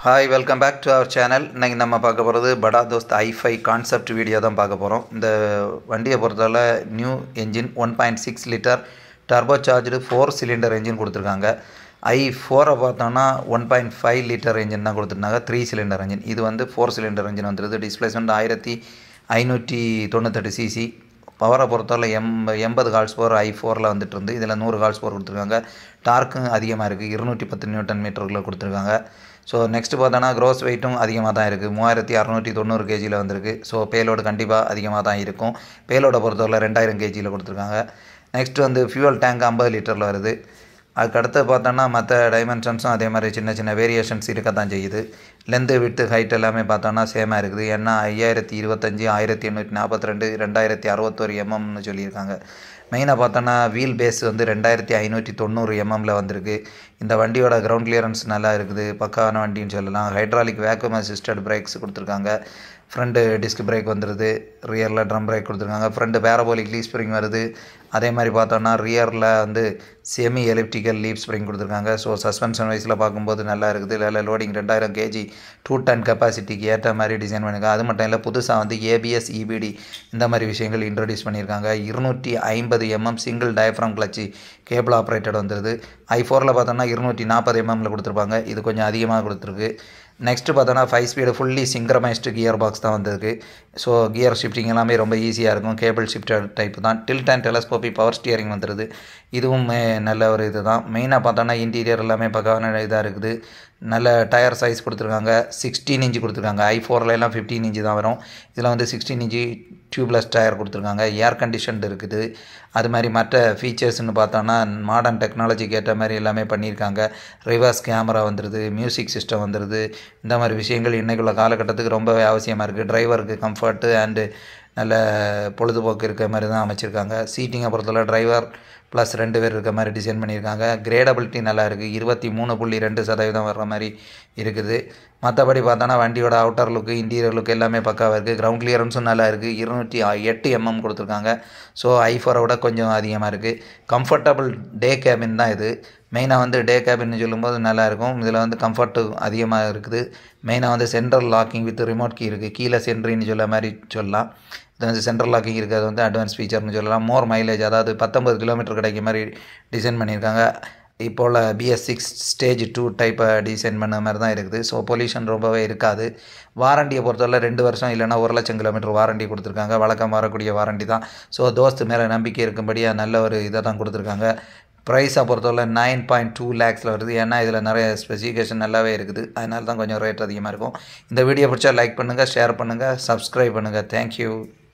hi welcome back to our channel இன்றைக்கி நம்ம பார்க்க போகிறது படா தோஸ்த் ஐஃபை கான்செப்ட் வீடியோ தான் பார்க்க போகிறோம் இந்த வண்டியை பொறுத்தவரை new engine one point six litre turbocharged four cylinder engine கொடுத்துருக்காங்க ஐ ஃபோரை பார்த்தோன்னா one point five litre engine தான் கொடுத்துருந்தாங்க த்ரீ சிலிண்டர் என்ஜின் இது வந்து ஃபோர் சிலிண்டர் என்ஜின் வந்துருது டிஸ்பிளேஸ்மெண்ட் ஆயிரத்தி ஐநூற்றி தொண்ணூத்தெட்டு சிசி பவரை பொறுத்தவரை எம் எண்பது கால்ஸ் பவர் ஐ ஃபோரில் வந்துட்டு இருந்து இதில் நூறு கால்ஸ் பவர் கொடுத்துருக்காங்க டார்க்கும் அதிகமாக இருக்குது இருநூற்றி பத்து நியூட்டன் மீட்டருக்குள்ளே கொடுத்துருக்காங்க ஸோ நெக்ஸ்ட் பார்த்தோன்னா க்ரோஸ் வெயிட்டும் அதிகமாக தான் இருக்குது மூவாயிரத்தி அறநூற்றி தொண்ணூறு கேஜியில் வந்திருக்கு ஸோ பேலோடு கண்டிப்பாக அதிகமாக தான் இருக்கும் பேலோட பொறுத்தவரை ரெண்டாயிரம் கேஜியில் கொடுத்துருக்காங்க நெக்ஸ்ட் வந்து ஃபியூவல் டேங்க் ஐம்பது லிட்டரில் வருது அதுக்கடுத்து பார்த்தோன்னா மற்ற டைமென்ஷன்ஸும் அதே மாதிரி சின்ன சின்ன வேரியேஷன்ஸ் இருக்க தான் செய்யுது லென்த்து விட்டு ஹைட் எல்லாமே பார்த்தோன்னா சேமாக இருக்குது ஏன்னா ஐயாயிரத்தி இருபத்தஞ்சி ஆயிரத்தி எண்ணூற்றி நாற்பத்தி ரெண்டு ரெண்டாயிரத்தி அறுபத்தோரு எம்எம்னு சொல்லியிருக்காங்க மெயினாக பார்த்தோன்னா வீல் பேஸ் வந்து ரெண்டாயிரத்தி ஐநூற்றி தொண்ணூறு எம்எம்மில் வந்திருக்கு இந்த வண்டியோட கிரவுண்ட் கிளியரன்ஸ் நல்லா இருக்குது பக்காவான வண்டின்னு சொல்லலாம் ஹைட்ராலிக் வேக்யூம் அசிஸ்டட் பிரேக்ஸ் கொடுத்துருக்காங்க ஃப்ரண்ட்டு டிஸ்க் பிரேக் வந்துடுது ரியரில் ட்ரம் பிரேக் கொடுத்துருக்காங்க ஃப்ரண்ட் பேரபோலிக் லீவ் ஸ்ப்ரிங் வருது அதே மாதிரி பார்த்தோன்னா ரியரில் வந்து செமி எலிப்டிக்கல் லீவ் ஸ்ப்ரிங் கொடுத்துருக்காங்க ஸோ சஸ்பென்ஷன் வைஸில் பார்க்கும்போது நல்லா இருக்குது இல்லை லோடிங் ரெண்டாயிரம் கேஜி டூ டன் கெப்பாசிட்டிக்கு ஏற்ற மாதிரி டிசைன் பண்ணியிருக்காங்க அது மட்டும் இல்லை புதுசாக வந்து ஏபிஎஸ் இபிடி இந்த மாதிரி விஷயங்கள் இன்ட்ரடியூஸ் பண்ணியிருக்காங்க இருநூற்றி ஐம்பது எம்எம் சிங்கிள் டயஃப்ரம் கிளச்சி கேபிள் ஆப்ரேட்டட் வந்துடுது ஐ ஃபோரில் பார்த்தோன்னா இருநூற்றி நாற்பது எம்எம்மில் கொடுத்துருப்பாங்க இது கொஞ்சம் அதிகமாக கொடுத்துருக்கு நெக்ஸ்ட்டு பார்த்தோன்னா five speed fully synchronised gear box தான் வந்திருக்கு ஸோ கியர் ஷிஃப்டிங் எல்லாமே ரொம்ப ஈஸியாக இருக்கும் கேபிள் ஷிஃப்டர் டைப் தான் tilt and telescopic power steering வந்துடுது இதுவும் நல்ல ஒரு இது தான் மெயினாக பார்த்தோன்னா இன்டீரியர் எல்லாமே பக்காவான இதாக இருக்குது நல்ல டயர் சைஸ் கொடுத்துருக்காங்க சிக்ஸ்டீன் இன்ச்சு கொடுத்துருக்காங்க ஐ ஃபோரில் எல்லாம் ஃபிஃப்டீன் இன்ச்சு தான் வரும் இதில் வந்து சிக்ஸ்டீன் இன்ச்சு டியூப்லெஸ் டயர் கொடுத்துருக்காங்க ஏர் கண்டிஷன்டு இருக்குது அது மாதிரி மற்ற ஃபீச்சர்ஸ்னு பார்த்தோன்னா மாடர்ன் டெக்னாலஜிக்கு ஏற்ற மாதிரி எல்லாமே பண்ணியிருக்காங்க ரிவர்ஸ் கேமரா வந்துடுது மியூசிக் சிஸ்டம் வந்துடுது இந்த மாதிரி விஷயங்கள் இன்றைக்குள்ள காலகட்டத்துக்கு ரொம்பவே அவசியமாக இருக்குது டிரைவருக்கு கம்ஃபர்ட்டு அண்டு நல்ல பொழுதுபோக்கு இருக்க மாதிரி தான் அமைச்சிருக்காங்க சீட்டிங்கை பொறுத்தவரை டிரைவர் ப்ளஸ் ரெண்டு பேர் இருக்க மாதிரி டிசைன் பண்ணியிருக்காங்க கிரேடபிலிட்டி நல்லா இருக்குது இருபத்தி மூணு புள்ளி ரெண்டு சதவீதம் வர்ற மாதிரி இருக்குது மற்றபடி பார்த்தோன்னா வண்டியோட அவுட்டர் லுக்கு இன்டீரியர் லுக் எல்லாமே பக்காவாக இருக்குது கிரவுண்ட் கிளியரன்ஸும் நல்லா இருக்குது இருநூற்றி எட்டு எம்எம் கொடுத்துருக்காங்க ஸோ ஐஃபோரை விட கொஞ்சம் அதிகமாக இருக்குது கம்ஃபர்டபுள் டே கேபின் தான் இது மெயினாக வந்து டே கேபின்னு சொல்லும்போது நல்லாயிருக்கும் இதில் வந்து கம்ஃபர்ட்டு அதிகமாக இருக்குது மெயினாக வந்து central locking with remote key இருக்குது கீழே சென்ட்ரின்னு சொல்ல மாதிரி சொல்லலாம் இது வந்து சென்ட்ரல் லாக்கிங் இருக்கிறது வந்து அட்வான்ஸ் ஃபீச்சர்னு சொல்லலாம் மோர் மைலேஜ் அதாவது பத்தொம்பது கிலோமீட்டர் கிடைக்க மாதிரி டிசைன் பண்ணியிருக்காங்க இப்போ உள்ள பிஎஸ் சிக்ஸ் ஸ்டேஜ் டூ டைப்பை டிசைன் பண்ண மாதிரி தான் இருக்குது ஸோ பொல்யூஷன் ரொம்பவே இருக்காது வாரண்டியை பொறுத்தவரை ரெண்டு வருஷம் இல்லைனா ஒரு லட்சம் கிலோமீட்டர் வாரண்டி கொடுத்துருக்காங்க வழக்கம் வரக்கூடிய வாரண்டி தான் ஸோ தோஸ்து மேலே நம்பிக்கை இருக்கும்படியாக நல்ல ஒரு இதை தான் கொடுத்துருக்காங்க ப்ரைஸை பொறுத்தவரை நைன் பாயிண்ட் டூ லேக்ஸில் வருது ஏன்னா இதில் நிறைய ஸ்பெசிஃபிகேஷன் நல்லாவே இருக்குது அதனால தான் கொஞ்சம் ரேட் அதிகமாக இருக்கும் இந்த வீடியோ பிடிச்சா லைக் பண்ணுங்கள் ஷேர் பண்ணுங்கள் சப்ஸ்கிரைப் பண்ணுங்கள் தேங்க்யூ